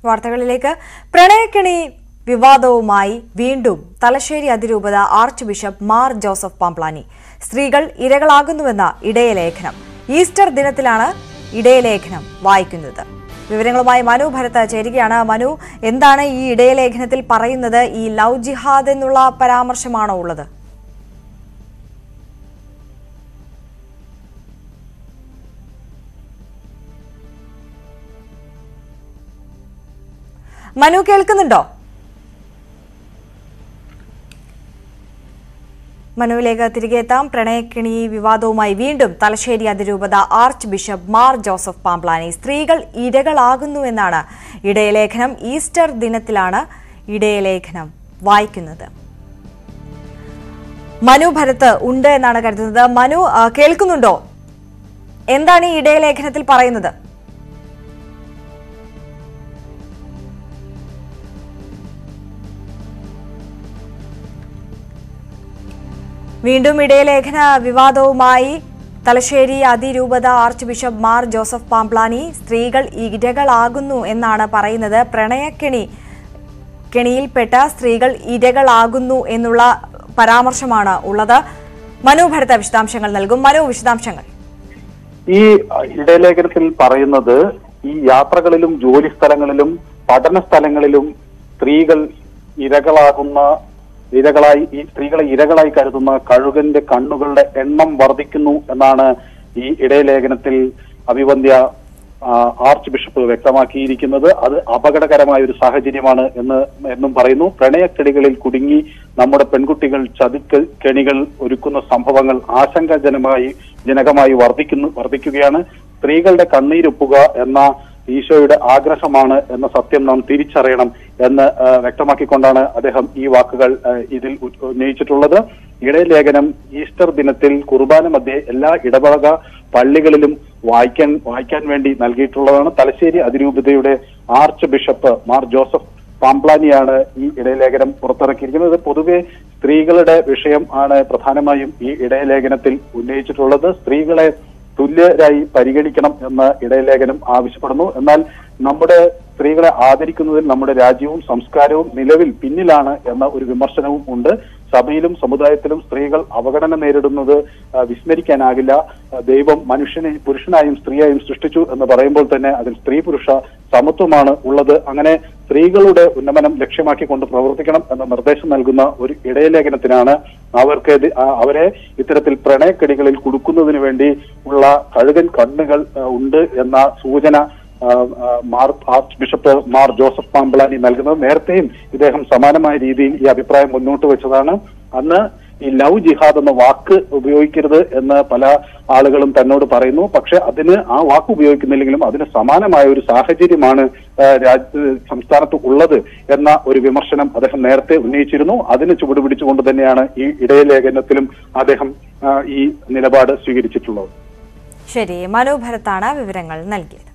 വാർത്തകളിലേക്ക് പ്രണയക്കിണി വിവാദവുമായി വീണ്ടും തലശ്ശേരി അതിരൂപത archbishop Mar Joseph Pamplany സ്ത്രീകൾ ഇരകളാകുന്നുവെന്ന ഇടയലേഖനം ഈസ്റ്റർ ദിനത്തിലാണ് ഇടയലേഖനം വായിക്കുന്നത് വിവരങ്ങളുമായി മനു ഭരത് ചേരുകയാണ് മനു എന്താണ് ഈ ഇടയലേഖനത്തിൽ പറയുന്നത് ഈ ലവ് ജിഹാദ് എന്നുള്ള പരാമർശമാണോ ഉള്ളത് മനു കേൾക്കുന്നുണ്ടോ മനുവിലേക്ക് തിരികെ എത്താം പ്രണയക്കിണി വിവാദവുമായി വീണ്ടും തലശ്ശേരി അതിരൂപത archbishop Mar Joseph Pamplany സ്ത്രീകൾ ഇരകളാകുന്നുവെന്നാണ് ഇടയലേഖനം ഈസ്റ്റർ ദിനത്തിലാണ് ഇടയലേഖനം വായിക്കുന്നത് മനു ഭരത് ഉണ്ട് എന്നാണ് കരുതുന്നത് മനു ആ, കേൾക്കുന്നുണ്ടോ എന്താണ് ഈ ഇടയലേഖനത്തിൽ പറയുന്നത് വീണ്ടും ഇടയലേഖന വിവാദവുമായി തലശ്ശേരി അതിരൂപത archbishop Mar Joseph Pamplany സ്ത്രീകൾ ഇരകളാകുന്നു എന്നാണ് പറയുന്നത് പ്രണയക്കെണി കെണിയിൽപ്പെട്ട സ്ത്രീകൾ ഇരകളാകുന്നു എന്നുള്ള പരാമർശമാണ് ഉള്ളത് മനു ഭരത വിശദാംശങ്ങൾ നൽകും മനു വിശദാംശങ്ങൾ ഈ ഇടയലേഖനത്തിൽ പറയുന്നത് ഈ യാത്രകളിലും ജോലി സ്ഥലങ്ങളിലും പഠന സ്ഥലങ്ങളിലും സ്ത്രീകൾ ഇരകളാകുന്ന ഇരകളായി ഈ സ്ത്രീകളെ ഇരകളായി കരുതുന്ന കഴുകന്റെ കണ്ണുകളുടെ എണ്ണം വർദ്ധിക്കുന്നു എന്നാണ് ഈ ഇടയലേഖനത്തിൽ അഭിവന്ധ്യ ആ, ആർച്ച് ബിഷപ്പ് വ്യക്തമാക്കിയിരിക്കുന്നത് അത് അപകടകരമായ ഒരു സാഹചര്യമാണ് എന്ന് എന്നും പറയുന്നു പ്രണയക്കെണികളിൽ കുടുങ്ങി നമ്മുടെ പെൺകുട്ടികൾ ചതിക്കൽ കെണികൾ ഒരുക്കുന്ന സംഭവങ്ങൾ ആശങ്കാജനമായി ജനകമായി വർദ്ധിക്കുന്നു വർദ്ധിക്കുകയാണ് സ്ത്രീകളുടെ കണ്ണീരൊപ്പുക എന്ന ഈശോയുടെ ആഗ്രഹമാണ് എന്ന സത്യം നാം തിരിച്ചറിയണം എന്ന് ആ, വ്യക്തമാക്കിക്കൊണ്ടാണ് അദ്ദേഹം ഈ വാക്കുകൾ ആ, ഇതിൽ ഉ- ഉന്നയിച്ചിട്ടുള്ളത് ഇടയലേഖനം ഈസ്റ്റർ ദിനത്തിൽ കുർബാന മധ്യേ എല്ലാ ഇടവക പള്ളികളിലും വായിക്കാൻ വായിക്കാൻ വേണ്ടി നൽകിയിട്ടുള്ളതാണ് തലശ്ശേരി അതിരൂപതയുടെ ആർച്ച് ബിഷപ്പ് മാർ ജോസഫ് പാംപ്ലാനിയാണ് ഈ ഇടയലേഖനം പുറത്തിറക്കിയിരിക്കുന്നത് പൊതുവെ സ്ത്രീകളുടെ വിഷയം ആണ് പ്രധാനമായും ഈ ഇടയലേഖനത്തിൽ ഉന്നയിച്ചിട്ടുള്ളത് സ്ത്രീകളെ തുല്യരായി പരിഗണിക്കണം എന്ന് ഇടയലേഖനം ആവശ്യപ്പെടുന്നു എന്നാൽ നമ്മുടെ സ്ത്രീകളെ ആദരിക്കുന്നതിൽ നമ്മുടെ രാജ്യവും സംസ്കാരവും നിലവിൽ പിന്നിലാണ് എന്ന ഒരു വിമർശനവും ഉണ്ട് സഭയിലും സമുദായത്തിലും സ്ത്രീകൾ അവഗണന നേരിടുന്നത് ആ, വിസ്മരിക്കാനാകില്ല ആ, ദൈവം മനുഷ്യനെ പുരുഷനായും സ്ത്രീയായും സൃഷ്ടിച്ചു എന്ന് പറയുമ്പോൾ തന്നെ അതിൽ സ്ത്രീ പുരുഷ സമത്വമാണ് ഉള്ളത് അങ്ങനെ സ്ത്രീകളുടെ ഉന്നമനം ലക്ഷ്യമാക്കിക്കൊണ്ട് പ്രവർത്തിക്കണം എന്ന നിർദ്ദേശം നൽകുന്ന ഒരു ഇടയലേഖനത്തിനാണ് അവർക്ക് ഇത് ആ, അവരെ ഇത്തരത്തിൽ പ്രണയക്കെടികളിൽ കുടുക്കുന്നതിന് വേണ്ടി ഉള്ള കഴുകൻ കണ്ണുകൾ ആ, ഉണ്ട് എന്ന സൂചന ആ, ആ, Mar archbishop Mar Joseph Pamplany നൽകുന്നത് നേരത്തെയും ഇദ്ദേഹം സമാനമായ രീതിയിൽ ഈ അഭിപ്രായം മുന്നോട്ട് വെച്ചതാണ് അന്ന് ഈ ലവ് ജിഹാദ് എന്ന വാക്ക് ഉപയോഗിക്കരുത് എന്ന് പല ആളുകളും തന്നോട് പറയുന്നു പക്ഷെ അതിന് ആ വാക്ക് ഉപയോഗിക്കുന്നില്ലെങ്കിലും അതിന് സമാനമായ ഒരു സാഹചര്യമാണ് ആ, രാജ്യ സംസ്ഥാനത്ത് ഉള്ളത് എന്ന ഒരു വിമർശനം അദ്ദേഹം നേരത്തെ ഉന്നയിച്ചിരുന്നു അതിന് ചുവടുപിടിച്ചുകൊണ്ട് തന്നെയാണ് ഈ ഇടയലേഖനത്തിലും അദ്ദേഹം ആ, ഈ നിലപാട് സ്വീകരിച്ചിട്ടുള്ളത് ശരി മനു ഭരത്താണ് വിവരങ്ങൾ നൽകിയത്